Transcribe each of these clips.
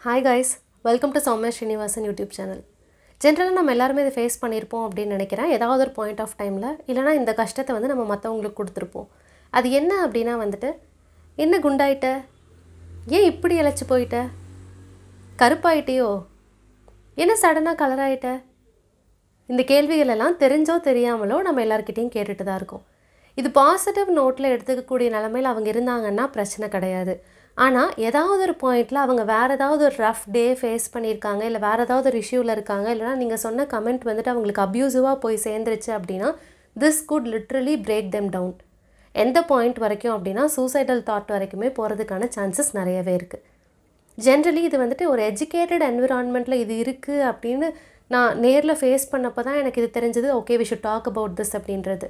hi guys welcome to Sowmya Srinivasan YouTube channel ஜென்ரலாக நம்ம எல்லாருமே இதை ஃபேஸ் பண்ணியிருப்போம் அப்படின்னு நினைக்கிறேன் ஏதாவது ஒரு பாயிண்ட் ஆஃப் டைமில் இல்லைனா இந்த கஷ்டத்தை வந்து நம்ம மற்றவங்களுக்கு கொடுத்துருப்போம் அது என்ன அப்படின்னா வந்துட்டு என்ன குண்டாயிட்ட ஏன் இப்படி இழைச்சி போயிட்ட கருப்பாயிட்டியோ என்ன சடனாக கலர் ஆயிட்ட இந்த கேள்விகள் எல்லாம் தெரிஞ்சோ தெரியாமலோ நம்ம எல்லாருக்கிட்டையும் கேட்டுட்டு தான் இருக்கோம் இது பாசிட்டிவ் நோட்டில் எடுத்துக்கக்கூடிய நிலமையில் அவங்க இருந்தாங்கன்னா பிரச்சனை கிடையாது ஆனால் ஏதாவது ஒரு பாயிண்டில் அவங்க வேறு ஏதாவது ஒரு ரஃப் டே ஃபேஸ் பண்ணியிருக்காங்க இல்லை வேறு ஏதாவது ஒரு இஷ்யூவில் இருக்காங்க இல்லைனா நீங்கள் சொன்ன கமெண்ட் வந்துட்டு அவங்களுக்கு அப்யூசிவாக போய் சேர்ந்துருச்சு அப்படின்னா this could literally break them down எந்த பாயிண்ட் வரைக்கும் அப்படின்னா சூசைடல் தாட் வரைக்குமே போகிறதுக்கான சான்சஸ் நிறையவே இருக்குது ஜென்ரலி இது வந்துட்டு ஒரு எஜுகேட்டட் என்விரான்மெண்ட்டில் இது இருக்குது அப்படின்னு நான் நேரில் ஃபேஸ் பண்ணப்போ தான் எனக்கு இது தெரிஞ்சது okay we should talk about this அப்படின்றது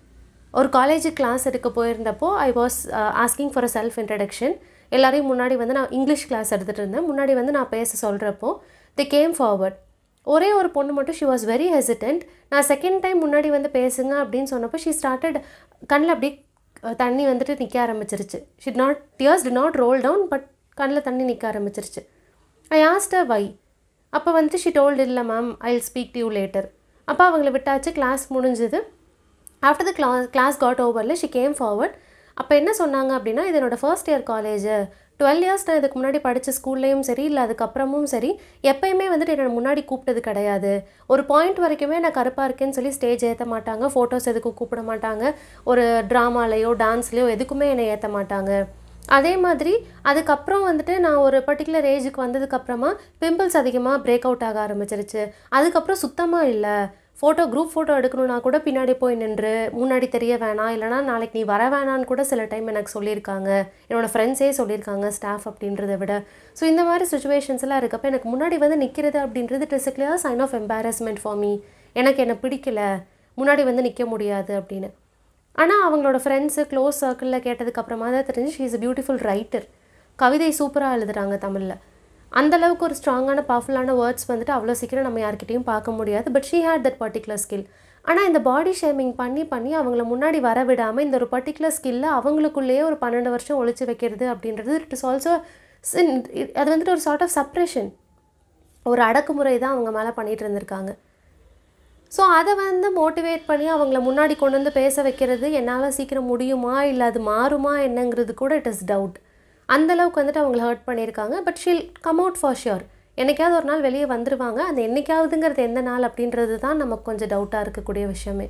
ஒரு காலேஜ் கிளாஸ் எடுக்க போயிருந்தப்போ I was asking for a self introduction எல்லாரையும் முன்னாடி வந்து நான் இங்கிலீஷ் கிளாஸ் எடுத்துகிட்டு இருந்தேன் முன்னாடி வந்து நான் பேச சொல்கிறப்போ தி கேம் ஃபார்வர்ட் ஒரே ஒரு பொண்ணு மட்டும் ஷி வாஸ் வெரி ஹெசிடென்ட் நான் செகண்ட் டைம் முன்னாடி வந்து பேசுங்க அப்படின்னு சொன்னப்போ ஷி ஸ்டார்டட் கண்ணில் அப்படியே தண்ணி வந்துட்டு நிற்க ஆரம்பிச்சிருச்சு she'd not tears did not roll down but கண்ணில் தண்ணி நிற்க ஆரம்பிச்சிருச்சு ஐ ஆஸ்டர் வை அப்போ வந்துட்டு ஷி டோல்டு இல்லை ma'am I will speak to you later அப்போ அவங்கள விட்டாச்சு கிளாஸ் முடிஞ்சுது after the class class got ஓவரில் ஷி கேம் ஃபார்வர்ட் அப்போ என்ன சொன்னாங்க அப்படின்னா இது என்னோடய first year college twelve years நான் இதுக்கு முன்னாடி படித்த ஸ்கூல்லேயும் சரி இல்லை அதுக்கப்புறமும் சரி எப்பயுமே வந்துட்டு என்னை முன்னாடி கூப்பிட்டது கிடையாது ஒரு பாயிண்ட் வரைக்குமே நான் கருப்பாக இருக்கேன்னு சொல்லி ஸ்டேஜ் ஏற்ற மாட்டாங்க ஃபோட்டோஸ் எதுக்கும் கூப்பிட மாட்டாங்க ஒரு ட்ராமாலேயோ டான்ஸ்லேயோ எதுக்குமே என்னை ஏற்ற மாட்டாங்க அதே மாதிரி அதுக்கப்புறம் வந்துட்டு நான் ஒரு பர்டிகுலர் ஏஜுக்கு வந்ததுக்கப்புறமா பிம்பிள்ஸ் அதிகமாக பிரேக் அவுட் ஆக ஆரம்பிச்சிருச்சு அதுக்கப்புறம் சுத்தமாக இல்லை ஃபோட்டோ குரூப் ஃபோட்டோ எடுக்கணுன்னா கூட பின்னாடி போய் நின்று முன்னாடி தெரிய வேணாம் இல்லைனா நாளைக்கு நீ வர வேணான்னு கூட சில டைம் எனக்கு சொல்லியிருக்காங்க என்னோடய ஃப்ரெண்ட்ஸே சொல்லியிருக்காங்க ஸ்டாஃப் அப்படின்றத விட ஸோ இந்த மாதிரி சுச்சுவேஷன்ஸ் எல்லாம் இருக்கப்போ எனக்கு முன்னாடி வந்து நிற்கிறது அப்படின்றது it is clear sign of embarrassment for me எனக்கு என்ன பிடிக்கல முன்னாடி வந்து நிற்க முடியாது அப்படின்னு ஆனால் அவங்களோட ஃப்ரெண்ட்ஸு க்ளோஸ் சர்க்கிளில் கேட்டதுக்கப்புறமா தான் தெரிஞ்சு ஷீ இஸ் பியூட்டிஃபுல் ரைட்டர் கவிதை சூப்பராக எழுதுகிறாங்க தமிழில் அந்தளவுக்கு ஒரு ஸ்ட்ராங்கான பவர்ஃபுல்லான வேர்ட்ஸ் வந்துட்டு அவ்வளோ சீக்கிரம் நம்ம யார்கிட்டையும் பார்க்க முடியாது but she had that particular skill ஆனால் இந்த பாடி ஷேமிங் பண்ணி பண்ணி அவங்கள முன்னாடி வர விடாமல் இந்த ஒரு பர்டிகுலர் ஸ்கில்லை அவங்களுக்குள்ளேயே ஒரு பன்னெண்டு வருஷம் ஒழிச்சு வைக்கிறது அப்படின்றது இட் இஸ் ஆல்சோ அது வந்துட்டு ஒரு சார்ட் ஆஃப் சப்ரெஷன் ஒரு அடக்குமுறை தான் அவங்க மேலே பண்ணிகிட்டு இருந்திருக்காங்க ஸோ அதை வந்து மோட்டிவேட் பண்ணி அவங்கள முன்னாடி கொண்டு வந்து பேச வைக்கிறது என்னால் சீக்கிரம் முடியுமா இல்லை அது மாறுமா என்னங்கிறது கூட இட் இஸ் டவுட் அந்தளவுக்கு வந்துட்டு அவங்கள ஹர்ட் பண்ணியிருக்காங்க but she'll come out for sure என்னைக்காவது ஒரு நாள் வெளியே வந்துடுவாங்க அந்த என்னைக்காவதுங்கிறது எந்த நாள் அப்படின்றது தான் நமக்கு கொஞ்சம் டவுட்டாக இருக்கக்கூடிய விஷயமே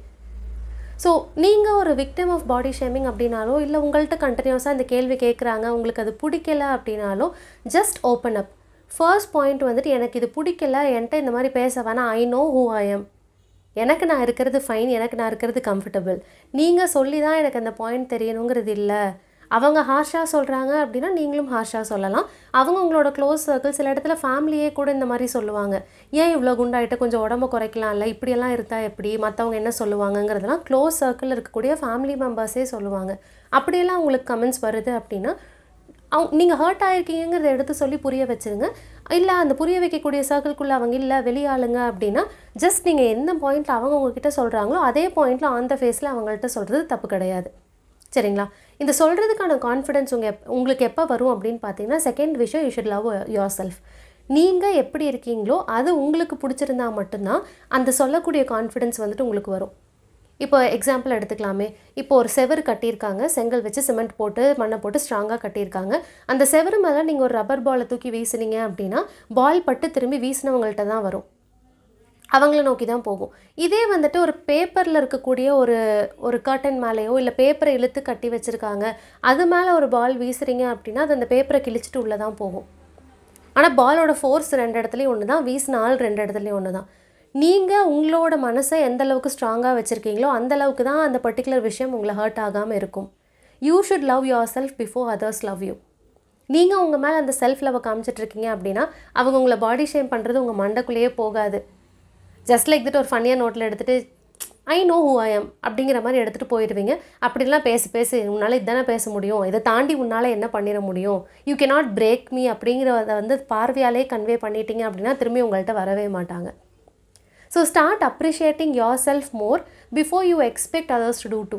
ஸோ நீங்கள் ஒரு விக்டிம் ஆஃப் பாடி ஷேமிங் அப்படின்னாலோ இல்லை உங்கள்கிட்ட கண்டினியூஸாக இந்த கேள்வி கேட்குறாங்க உங்களுக்கு அது பிடிக்கல அப்படின்னாலோ just open up first point வந்துட்டு எனக்கு இது பிடிக்கல என்கிட்ட இந்த மாதிரி பேச வேணாம் I know who I am எனக்கு நான் இருக்கிறது ஃபைன் எனக்கு நான் இருக்கிறது கம்ஃபர்டபுள் நீங்கள் சொல்லி தான் எனக்கு அந்த பாயிண்ட் தெரியணுங்கிறது இல்லை அவங்க ஹார்ஷாக சொல்கிறாங்க அப்படின்னா நீங்களும் ஹார்ஷாக சொல்லலாம் அவங்க உங்களோட க்ளோஸ் சர்க்கிள் சில இடத்துல ஃபேமிலியே கூட இந்த மாதிரி சொல்லுவாங்க ஏன் இவ்வளோ குண்டாயிட்ட கொஞ்சம் உடம்பு குறைக்கலாம்ல இப்படியெல்லாம் இருந்தால் எப்படி மற்றவங்க என்ன சொல்லுவாங்கங்கிறதெல்லாம் க்ளோஸ் சர்க்கிளில் இருக்கக்கூடிய ஃபேமிலி மெம்பர்ஸே சொல்லுவாங்க அப்படியெல்லாம் உங்களுக்கு கமெண்ட்ஸ் வருது அப்படின்னா அவங்க நீங்கள் ஹர்ட் ஆகிருக்கீங்கிறத எடுத்து சொல்லி புரிய வச்சுருங்க இல்லை அந்த புரிய வைக்கக்கூடிய சர்க்கிள்குள்ளே அவங்க இல்லை வெளியாளுங்க அப்படின்னா ஜஸ்ட் நீங்கள் எந்த பாயிண்ட்டில் அவங்க உங்ககிட்ட சொல்கிறாங்களோ அதே பாயிண்ட்டில் ஆன் ஃபேஸில் அவங்கள்ட்ட சொல்கிறது தப்பு கிடையாது சரிங்களா இந்த சொல்கிறதுக்கான கான்ஃபிடென்ஸ் உங்கள் உங்களுக்கு எப்போ வரும் அப்படின்னு பார்த்தீங்கன்னா செகண்ட் விஷயம் you should love yourself நீங்கள் எப்படி இருக்கீங்களோ அது உங்களுக்கு பிடிச்சிருந்தா மட்டும்தான் அந்த சொல்லக்கூடிய கான்ஃபிடென்ஸ் வந்துட்டு உங்களுக்கு வரும் இப்போ எக்ஸாம்பிள் எடுத்துக்கலாமே இப்போ ஒரு செவரு கட்டியிருக்காங்க செங்கல் வச்சு சிமெண்ட் போட்டு மண்ணை போட்டு ஸ்ட்ராங்காக கட்டியிருக்காங்க அந்த செவரு மேலே நீங்கள் ஒரு ரப்பர் பாலை தூக்கி வீசுனீங்க அப்படின்னா பால் பட்டு திரும்பி வீசினவங்கள்ட்ட தான் வரும் அவங்கள நோக்கி தான் போகும் இதே வந்துட்டு ஒரு பேப்பரில் இருக்கக்கூடிய ஒரு ஒரு கர்டன் மேலேயோ இல்லை பேப்பரை இழுத்து கட்டி வச்சுருக்காங்க அது மேலே ஒரு பால் வீசுறீங்க அப்படின்னா அது அந்த பேப்பரை கிழிச்சிட்டு உள்ளே தான் போகும் ஆனால் பாலோட ஃபோர்ஸ் ரெண்டு இடத்துலையும் ஒன்று தான் வீசின ஆள் ரெண்டு இடத்துலையும் ஒன்று தான் நீங்கள் உங்களோட மனசை எந்த அளவுக்கு ஸ்ட்ராங்காக வச்சுருக்கீங்களோ அந்தளவுக்கு தான் அந்த பர்டிகுலர் விஷயம் உங்களை ஹர்ட் ஆகாமல் இருக்கும் you should love yourself before others love you நீங்கள் உங்கள் மேலே அந்த செல்ஃப் லவ்வை காமிச்சிட்ருக்கீங்க அப்படின்னா அவங்க உங்களை பாடி ஷேம் பண்ணுறது உங்கள் மண்டைக்குள்ளேயே போகாது ஜஸ்ட் லைக் தட் ஒரு ஃபன்னியாக நோட்டில் எடுத்துகிட்டு I know who I am அப்படிங்கிற மாதிரி எடுத்துகிட்டு போயிடுவீங்க அப்படிலாம் பேசி பேசி உன்னால் இதுதானே பேச முடியும் இதை தாண்டி உன்னால் என்ன பண்ணிட முடியும் you cannot break me அப்படிங்கிறத வந்து பார்வையாலே கன்வே பண்ணிட்டீங்க அப்படின்னா திரும்பி உங்கள்கிட்ட வரவே மாட்டாங்க so start appreciating yourself more before you expect others to do do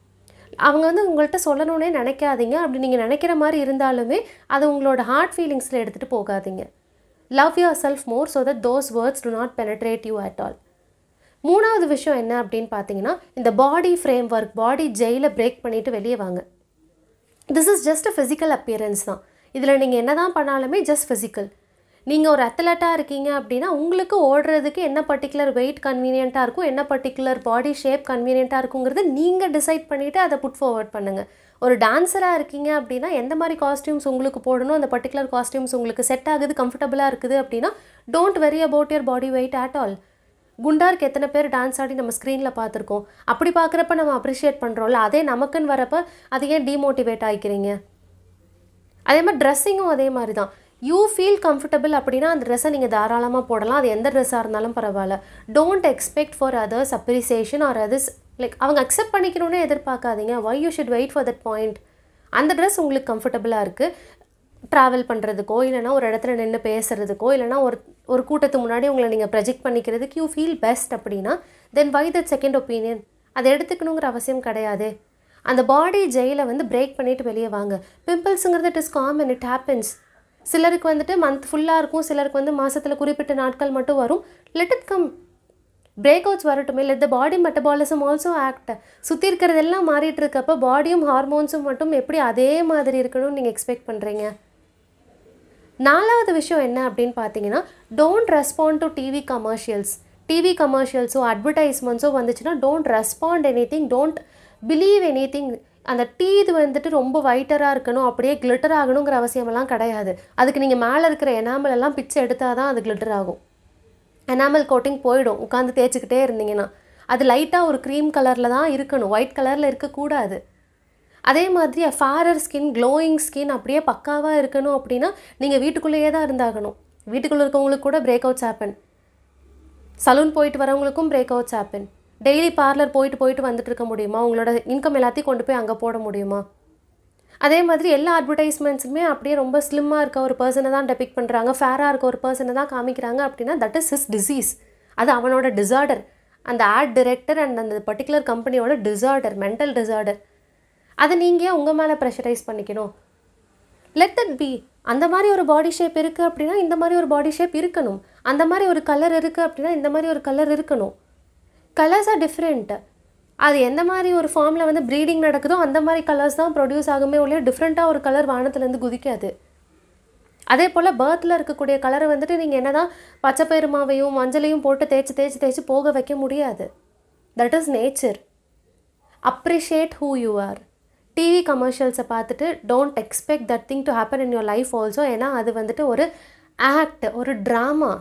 அவங்க வந்து உங்கள்கிட்ட சொல்லணுன்னே நினைக்காதீங்க அப்படி நீங்கள் நினைக்கிற மாதிரி இருந்தாலுமே அதை உங்களோட ஹார்ட் ஃபீலிங்ஸில் எடுத்துகிட்டு போகாதீங்க love yourself more so that those words do not penetrate you at all மூணாவது விஷயம் என்ன அப்படின்னு பார்த்தீங்கன்னா இந்த பாடி ஃப்ரேம் ஒர்க் பாடி ஜெயில பிரேக் பண்ணிவிட்டு வெளியே வாங்க this is just a physical appearance தான் இதில் நீங்கள் என்ன தான் பண்ணாலுமே ஜஸ்ட் ஃபிசிக்கல் நீங்கள் ஒரு அத்லட்டாக இருக்கீங்க அப்படின்னா உங்களுக்கு ஓடுறதுக்கு என்ன பர்டிகுலர் வெயிட் கன்வீனியண்ட்டாக இருக்கும் என்ன பர்டிகுலர் பாடி ஷேப் கன்வீனியண்ட்டாக இருக்குங்கிறது நீங்கள் டிசைட் பண்ணிவிட்டு அதை புட் ஃபார்வர்ட் பண்ணுங்கள் ஒரு டான்ஸராக இருக்கீங்க அப்படின்னா எந்த மாதிரி காஸ்டியூம்ஸ் உங்களுக்கு போடணும் அந்த பர்டிகுலர் காஸ்டியூம்ஸ் உங்களுக்கு செட் ஆகுது கம்ஃபர்டபுளாக இருக்குது அப்படின்னா don't worry about your body weight at all குண்டாருக்கு எத்தனை பேர் டான்ஸ் ஆடி நம்ம ஸ்க்ரீனில் பார்த்துருக்கோம் அப்படி பார்க்குறப்ப நம்ம அப்ரிஷியேட் பண்ணுறோம்ல அதே நமக்குன்னு வரப்போ அதை ஏன் டிமோட்டிவேட் ஆகிக்கிறீங்க அதே மாதிரி ட்ரெஸ்ஸிங்கும் அதே மாதிரி தான் யூ ஃபீல் கம்ஃபர்டபுள் அப்படின்னா அந்த ட்ரெஸ்ஸை நீங்கள் தாராளமாக போடலாம் அது எந்த ட்ரெஸ்ஸாக இருந்தாலும் பரவாயில்ல don't expect for others appreciation or others like அவங்க அக்செப்ட் பண்ணிக்கணும்னே எதிர்பார்க்காதீங்க why you should wait for that point அந்த ட்ரெஸ் உங்களுக்கு கம்ஃபர்டபுளாக இருக்குது ட்ராவல் பண்ணுறதுக்கோ இல்லைனா ஒரு இடத்துல நின்று பேசுகிறதுக்கோ இல்லைனா ஒரு ஒரு கூட்டத்துக்கு முன்னாடி உங்களை நீங்கள் ப்ரொஜெக்ட் பண்ணிக்கிறதுக்கு யூ ஃபீல் பெஸ்ட் அப்படின்னா then why that second opinion அதை எடுத்துக்கணுங்கிற அவசியம் கிடையாது அந்த பாடி ஜெயிலை வந்து பிரேக் பண்ணிட்டு வெளியே வாங்க பிம்பிள்ஸுங்கிறது it is common it happens சிலருக்கு வந்துட்டு மந்த் ஃபுல்லாக இருக்கும் சிலருக்கு வந்து மாதத்தில் குறிப்பிட்ட நாட்கள் மட்டும் வரும் let it come breakouts வரட்டுமே let the body metabolism also act சுற்றி இருக்கிறதெல்லாம் மாறிட்டு இருக்கப்போ பாடியும் ஹார்மோன்ஸும் மட்டும் எப்படி அதே மாதிரி இருக்கணும்னு நீங்கள் எக்ஸ்பெக்ட் பண்ணுறீங்க நாலாவது விஷயம் என்ன அப்படின்னு பார்த்தீங்கன்னா don't respond to TV commercials TV கமர்ஷியல்ஸோ அட்வர்டைஸ்மெண்ட்ஸோ வந்துச்சுன்னா don't respond anything don't believe anything அந்த டீத் வந்துட்டு ரொம்ப ஒயிட்டராக இருக்கணும் அப்படியே கிளிட்டர் ஆகணுங்கிற அவசியமெல்லாம் கிடையாது அதுக்கு நீங்கள் மேலே இருக்கிற எனாமல் எல்லாம் பிச்சு எடுத்தால் தான் அது கிளிட்டர் ஆகும் எனாமல் கோட்டிங் போயிடும் உட்காந்து தேய்ச்சிக்கிட்டே இருந்தீங்கன்னா அது லைட்டாக ஒரு க்ரீம் கலரில் தான் இருக்கணும் ஒயிட் கலரில் இருக்கக்கூடாது அதே மாதிரி ஃபாரர் ஸ்கின் க்ளோயிங் ஸ்கின் அப்படியே பக்காவாக இருக்கணும் அப்படின்னா நீங்கள் வீட்டுக்குள்ளேயே தான் இருந்தாகணும் வீட்டுக்குள்ளே இருக்கவங்களுக்கு கூட பிரேக் அவுட்ஸ் ஹேப்பன் சலூன் போயிட்டு வரவங்களுக்கும் breakouts happen daily parlour போயிட்டு போயிட்டு வந்துட்டு இருக்க முடியுமா உங்களோட இன்கம் எல்லாத்தையும் கொண்டு போய் அங்கே போட முடியுமா அதே மாதிரி எல்லா அட்வர்டைஸ்மெண்ட்ஸுமே அப்படியே ரொம்ப ஸ்லிம்மாக இருக்க ஒரு பர்சனை தான் டெபிக் பண்ணுறாங்க ஃபேராக இருக்க ஒரு பர்சனை தான் காமிக்கிறாங்க அப்படின்னா தட் இஸ் ஹிஸ் டிசீஸ் அது அவனோட டிசார்டர் அந்த ஆட் டிரெக்டர் அண்ட் அந்த பர்டிகுலர் கம்பெனியோட டிசார்டர் மென்டல் டிசார்டர் அதை நீங்கள் ஏன் உங்கள் மேலே ப்ரெஷரைஸ் பண்ணிக்கணும் லெட் தட் பி அந்த மாதிரி ஒரு பாடி ஷேப் இருக்குது அப்படின்னா இந்த மாதிரி ஒரு பாடி ஷேப் இருக்கணும் அந்த மாதிரி ஒரு கலர் இருக்குது அப்படின்னா இந்த மாதிரி ஒரு கலர் இருக்கணும் கலர்ஸ் ஆர் டிஃப்ரெண்ட் அது எந்த மாதிரி ஒரு ஃபார்மில் வந்து ப்ரீடிங் நடக்குதோ அந்த மாதிரி கலர்ஸ் தான் ப்ரொடியூஸ் ஆகுமே ஒழிய டிஃப்ரெண்ட்டாக ஒரு கலர் வானத்துலேருந்து குதிக்காது அதே போல் பேர்த்தில் இருக்கக்கூடிய கலரை வந்துட்டு நீங்கள் என்ன தான் பச்சை பெருமாவையும் மஞ்சளையும் போட்டு தேய்ச்சி தேய்ச்சி தேய்ச்சி போக வைக்க முடியாது that is nature appreciate who you are TV கமர்ஷியல்ஸை பார்த்துட்டு don't expect that thing to happen in your life also ஏன்னா அது வந்துட்டு ஒரு ஆக்ட் ஒரு ட்ராமா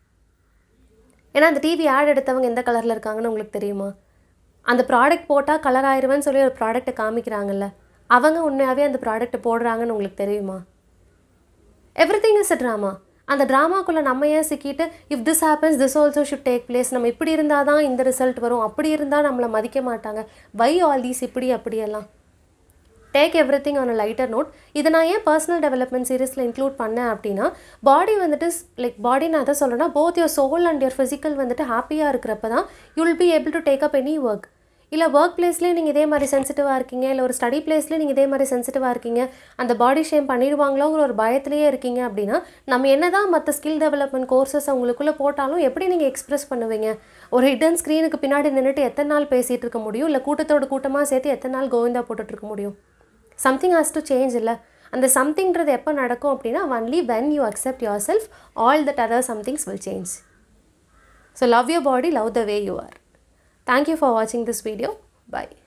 ஏன்னா அந்த டிவி ஆட் எடுத்தவங்க எந்த கலரில் இருக்காங்கன்னு உங்களுக்கு தெரியுமா அந்த ப்ராடக்ட் போட்டால் கலர் ஆயிருவேன்னு சொல்லி ஒரு ப்ராடக்ட்டை காமிக்கிறாங்கல்ல அவங்க உண்மையாகவே அந்த ப்ராடக்ட்டை போடுறாங்கன்னு உங்களுக்கு தெரியுமா everything is a drama அந்த ட்ராமாக்குள்ளே நம்ம ஏன் சிக்கிட்டு if this happens this also should take place நம்ம இப்படி இருந்தால் தான் இந்த ரிசல்ட் வரும் அப்படி இருந்தால் நம்மளை மதிக்க மாட்டாங்க வை ஆல் தீஸ் இப்படி அப்படியெல்லாம் take everything on a lighter note இதை நான் ஏன் பர்சனல் டெவலப்மெண்ட் சீரீஸில் இன்க்ளூட் பண்ணேன் அப்படின்னா பாடி வந்துட்டு லைக் பாடி நான் எதை சொல்கிறேன்னா both your soul and your physical வந்துட்டு ஹாப்பியாக இருக்கிறப்ப தான் you will be able to take up any work இல்லை ஒர்க் பிளேஸ்லேயே நீங்கள் இதே மாதிரி சென்சிட்டிவாக இருக்கீங்க இல்லை ஒரு ஸ்டடி பிளேஸ்லேயே நீங்கள் இதே மாதிரி சென்சிட்டிவாக இருக்கீங்க அந்த பாடி ஷேம் பண்ணிடுவாங்களோங்கிற ஒரு பயத்திலேயே இருக்கீங்க அப்படின்னா நம்ம என்ன தான் மற்ற ஸ்கில் டெவலப்மெண்ட் கோர்சஸ் உங்களுக்குள்ளே போட்டாலும் எப்படி நீங்கள் எக்ஸ்பிரஸ் பண்ணுவீங்க ஒரு ஹிடன் ஸ்க்ரீனுக்கு பின்னாடி நின்றுட்டு எத்தனை நாள் பேசிகிட்டு இருக்க முடியும் இல்லை கூட்டத்தோட கூட்டமாக சேர்த்து எத்தனை நாள் கோவிந்தா போட்டுட்டு இருக்க முடியும் சம்திங் ஹாஸ் டு சேஞ்ச் இல்லை அந்த சம்திங்கிறது எப்போ நடக்கும் அப்படின்னா only when you accept yourself all that other somethings will change so love your body love the way you are thank you for வாட்சிங் திஸ் வீடியோ பை